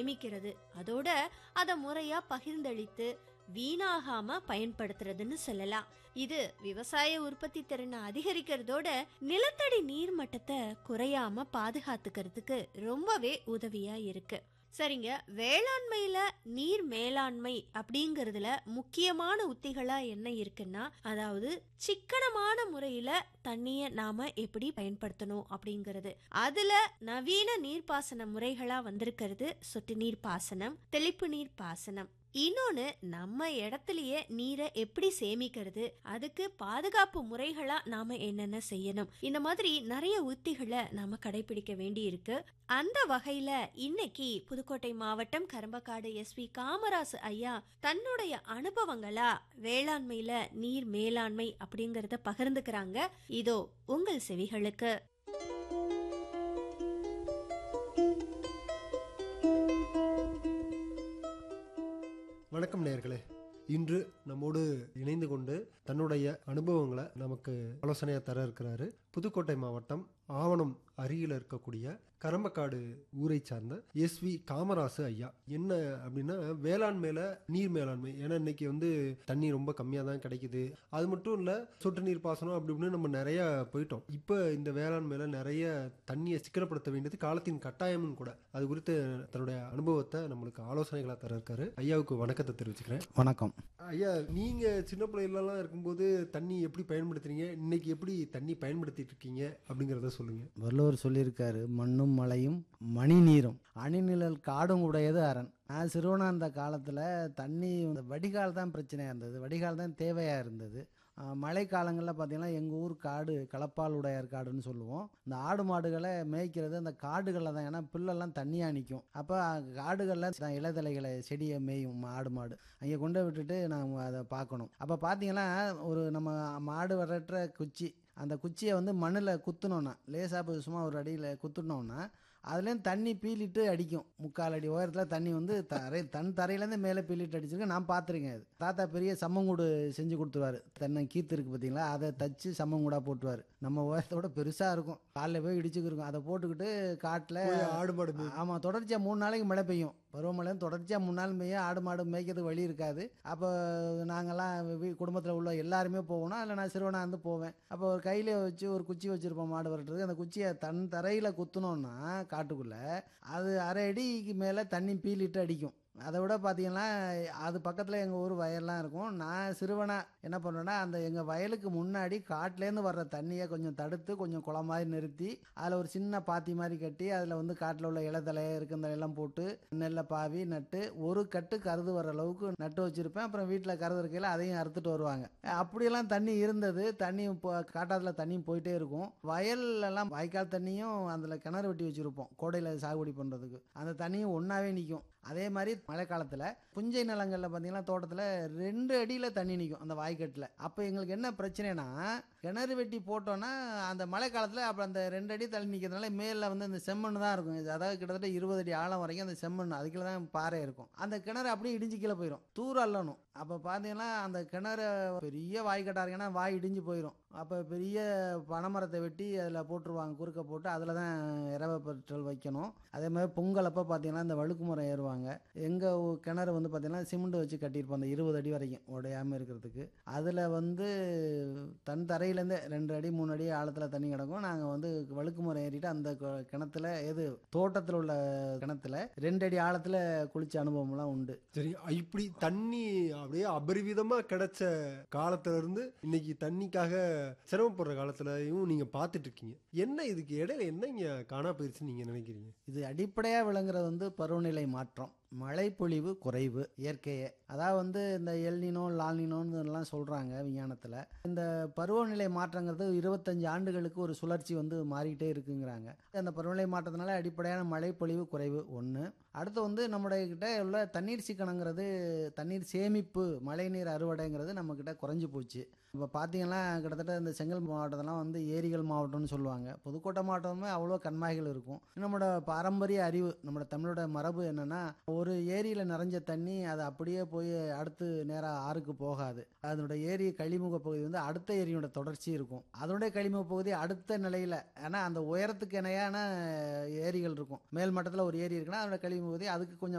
சேமிக்கிறது அதோட அத முறையா பகிர்ந்தளித்து வீணாகாம பயன்படுத்துறதுன்னு சொல்லலாம் இது விவசாய உற்பத்தி திறனை அதிகரிக்கிறதோட நிலத்தடி நீர் மட்டத்தை குறையாம பாதுகாத்துக்கிறதுக்கு ரொம்பவே உதவியா இருக்கு சரிங்க வேளாண்மையில நீர் மேலாண்மை அப்படிங்கறதுல முக்கியமான உத்திகளா என்ன இருக்குன்னா அதாவது சிக்கனமான முறையில தண்ணிய நாம எப்படி பயன்படுத்தணும் அப்படிங்கறது அதுல நவீன நீர்ப்பாசன முறைகளா வந்திருக்கிறது சொட்டு நீர் பாசனம் தெளிப்பு நீர் பாசனம் இன்னொன்னு நம்ம இடத்துலயே நீரை எப்படி சேமிக்கிறது அதுக்கு பாதுகாப்பு முறைகளா நாம என்னென்ன செய்யணும் இந்த மாதிரி நிறைய உத்திகளை நாம கடைபிடிக்க வேண்டி இருக்கு அந்த வகையில இன்னைக்கு புதுக்கோட்டை மாவட்டம் கரம்பக்காடு எஸ் வி காமராசு ஐயா தன்னுடைய அனுபவங்களா வேளாண்மையில நீர் மேலாண்மை அப்படிங்கறத பகிர்ந்துக்கிறாங்க இதோ உங்கள் செவிகளுக்கு வணக்கம் நேயர்களே இன்று நம்மோடு இணைந்து கொண்டு தன்னுடைய அனுபவங்களை நமக்கு ஆலோசனையாக தர இருக்கிறாரு புதுக்கோட்டை மாவட்டம் ஆவணம் அருகில் இருக்கக்கூடிய கரம்பக்காடு ஊரை சார்ந்த எஸ் வி காமராசு ஐயா என்ன அப்படின்னா வேளாண்மையில நீர் மேலாண்மை ஏன்னா இன்னைக்கு வந்து தண்ணி ரொம்ப கம்மியாக தான் கிடைக்குது அது மட்டும் இல்லை சொட்டு நீர் பாசனம் அப்படி இப்படின்னு நம்ம நிறைய போயிட்டோம் இப்போ இந்த வேளாண்மையில நிறைய தண்ணியை சிக்கனப்படுத்த வேண்டியது காலத்தின் கட்டாயமும் கூட அது குறித்து தன்னுடைய அனுபவத்தை நம்மளுக்கு ஆலோசனைகளாக தர இருக்காரு ஐயாவுக்கு வணக்கத்தை தெரிவிச்சுக்கிறேன் வணக்கம் ஐயா நீங்க சின்ன பிள்ளைகளெல்லாம் இருக்கும்போது தண்ணி எப்படி பயன்படுத்துறீங்க இன்னைக்கு எப்படி தண்ணி பயன்படுத்திட்டு இருக்கீங்க அப்படிங்கறத சொல்லுங்க வள்ளுவர் சொல்லியிருக்காரு மண்ணும் மழையும் மணி நீரும் அணிநிழல் காடும் உடையது அரண் நான் சிறுவனா இருந்த காலத்தில் தண்ணி இந்த வடிகால் தான் பிரச்சனையாக இருந்தது வடிகால் தான் தேவையாக இருந்தது ஆஹ் மழை காலங்களில் பார்த்தீங்கன்னா எங்கள் ஊர் காடு களப்பால் உடையார் காடுன்னு சொல்லுவோம் இந்த ஆடு மாடுகளை மேய்க்கிறது அந்த காடுகளில் தான் ஏன்னா புல்லெல்லாம் தண்ணியாக நிற்கும் அப்போ காடுகளில் தான் இலைதலைகளை செடியை மேயும் ஆடு மாடு அங்கே கொண்டு விட்டுட்டு நாம் அதை பார்க்கணும் அப்போ பார்த்தீங்கன்னா ஒரு நம்ம மாடு வரட்டுற குச்சி அந்த குச்சியை வந்து மண்ணில் குத்துனோன்னா லேசாக போய் சும்மா ஒரு அடியில் குத்துனோன்னா அதுலேருந்து தண்ணி பீலிட்டு அடிக்கும் முக்கால் அடி உயரத்தில் தண்ணி வந்து தரை தன் தரையிலேருந்து மேலே பீலிட்டு அடிச்சிருக்கேன் நான் பார்த்துருக்கேன் அது தாத்தா பெரிய சம்மங்கூடு செஞ்சு கொடுத்துருவாரு தென்னை கீத்து இருக்கு பார்த்தீங்களா அதை தச்சு சம்மங்கூடாக போட்டுருவார் நம்ம உயரத்தோட பெருசாக இருக்கும் காலில் போய் இடிச்சுக்கிருக்கும் அதை போட்டுக்கிட்டு காட்டில் போய் ஆடு மாடு மேய்- ஆமாம் தொடர்ச்சியாக மூணு நாளைக்கு மழை பெய்யும் பருவமழை தொடர்ச்சியாக மூணு நாள் பெய்யும் ஆடு மாடு மேய்க்கிறதுக்கு வழி இருக்காது அப்போ நாங்கள்லாம் குடும்பத்தில் உள்ள எல்லாருமே போகணும் இல்லை நான் சிறுவனாக இருந்து போவேன் அப்போ ஒரு கையில் வச்சு ஒரு குச்சி வச்சுருப்போம் மாடு வரட்டுறதுக்கு அந்த குச்சியை தன் தரையில் குத்துனோன்னா காட்டுக்குள்ளே அது அரை அடிக்கு மேலே தண்ணி பீலிட்டு அடிக்கும் அதை விட பார்த்தீங்கன்னா அது பக்கத்தில் எங்கள் ஊர் வயல்லாம் இருக்கும் நான் சிறுவனா என்ன பண்ணுவேன்னா அந்த எங்கள் வயலுக்கு முன்னாடி காட்டிலேருந்து வர்ற தண்ணியை கொஞ்சம் தடுத்து கொஞ்சம் குளம் மாதிரி நிறுத்தி அதில் ஒரு சின்ன பாத்தி மாதிரி கட்டி அதில் வந்து காட்டில் உள்ள இலத்தலை இருக்கிற எல்லாம் போட்டு நெல்லை பாவி நட்டு ஒரு கட்டு கருது வர அளவுக்கு நட்டு வச்சுருப்பேன் அப்புறம் வீட்டில் கருது இருக்கையில் அதையும் அறுத்துட்டு வருவாங்க அப்படியெல்லாம் தண்ணி இருந்தது தண்ணி இப்போ காட்டாத்துல தண்ணியும் போயிட்டே இருக்கும் வயல்லலாம் வாய்க்கால் தண்ணியும் அதில் கிணறு வெட்டி வச்சுருப்போம் கோடையில் சாகுபடி பண்ணுறதுக்கு அந்த தண்ணியும் ஒன்றாவே நிற்கும் அதே மாதிரி மழை காலத்தில் புஞ்சை நிலங்களில் பார்த்தீங்கன்னா தோட்டத்தில் ரெண்டு அடியில் தண்ணி நிற்கும் அந்த வாய்க்கட்டில் அப்போ எங்களுக்கு என்ன பிரச்சனைனா கிணறு வெட்டி போட்டோன்னா அந்த மழை காலத்தில் அப்புறம் அந்த ரெண்டு அடி தள்ளி நிற்கிறதுனால மேலே வந்து அந்த செம்மண் தான் இருக்கும் இது அதாவது கிட்டத்தட்ட இருபது அடி ஆழம் வரைக்கும் அந்த செம்மண் அதுக்குள்ள தான் பாறை இருக்கும் அந்த கிணறு அப்படியே இடிஞ்சு கீழே போயிடும் தூர் அள்ளணும் அப்போ பார்த்தீங்கன்னா அந்த கிணறு பெரிய வாய்க்கட்டாக இருக்கு ஏன்னா வாய் இடிஞ்சு போயிடும் அப்போ பெரிய பனைமரத்தை வெட்டி அதில் போட்டுருவாங்க குறுக்க போட்டு அதில் தான் இரவ பெட்ரோல் வைக்கணும் அதே மாதிரி பொங்கல் அப்போ பார்த்தீங்கன்னா இந்த வழுக்கு முறை ஏறுவாங்க எங்கள் கிணறு வந்து பார்த்தீங்கன்னா சிமெண்ட் வச்சு கட்டியிருப்போம் அந்த இருபது அடி வரைக்கும் உடையாமல் இருக்கிறதுக்கு அதில் வந்து தன் தரையிலேருந்தே ரெண்டு அடி மூணு அடி ஆழத்தில் தண்ணி கிடக்கும் நாங்கள் வந்து வழுக்கு முறை ஏறிட்டு அந்த கு- கிணத்துல எது தோட்டத்தில் உள்ள கிணத்துல ரெண்டு அடி ஆழத்தில் குளிச்ச அனுபவம்லாம் உண்டு சரி இப்படி தண்ணி அப்படியே அபரிவிதமா கிடைச்ச காலத்துல இருந்து இன்னைக்கு தண்ணிக்காக சிரமப்படுற காலத்துலயும் நீங்க பார்த்துட்டு இருக்கீங்க என்ன இதுக்கு இடையில என்னங்க காணா போயிருச்சுன்னு நீங்க நினைக்கிறீங்க இது அடிப்படையாக விளங்குறது வந்து பருவநிலை மாற்றம் மழைப்பொழிவு குறைவு இயற்கையே அதாவது வந்து இந்த எல்னினோ லால்னினோன்னு எல்லாம் சொல்கிறாங்க விஞ்ஞானத்தில் இந்த பருவநிலை மாற்றங்கிறது இருபத்தஞ்சு ஆண்டுகளுக்கு ஒரு சுழற்சி வந்து மாறிக்கிட்டே இருக்குங்கிறாங்க அந்த பருவநிலை மாற்றத்தினால அடிப்படையான மழைப்பொழிவு குறைவு ஒன்று அடுத்து வந்து நம்முடைய கிட்ட உள்ள தண்ணீர் சிக்கனங்கிறது தண்ணீர் சேமிப்பு மழைநீர் அறுவடைங்கிறது நம்மக்கிட்ட குறைஞ்சு போச்சு இப்போ பார்த்தீங்கன்னா கிட்டத்தட்ட இந்த செங்கல் மாவட்டத்தெல்லாம் வந்து ஏரிகள் மாவட்டம்னு சொல்லுவாங்க புதுக்கோட்டை மாவட்டமே அவ்வளோ கண்மாய்கள் இருக்கும் நம்மளோட பாரம்பரிய அறிவு நம்மளோட தமிழோட மரபு என்னன்னா ஒரு ஏரியில் நிறைஞ்ச தண்ணி அது அப்படியே போய் அடுத்து நேராக ஆறுக்கு போகாது அதனோட ஏரி கழிமுக பகுதி வந்து அடுத்த ஏரியோட தொடர்ச்சி இருக்கும் அதனுடைய கழிமுக பகுதி அடுத்த நிலையில் ஏன்னா அந்த உயரத்துக்கு இணையான ஏரிகள் இருக்கும் மேல் மட்டத்தில் ஒரு ஏரி இருக்குன்னா அதோட கழிமுக பகுதி அதுக்கு கொஞ்சம்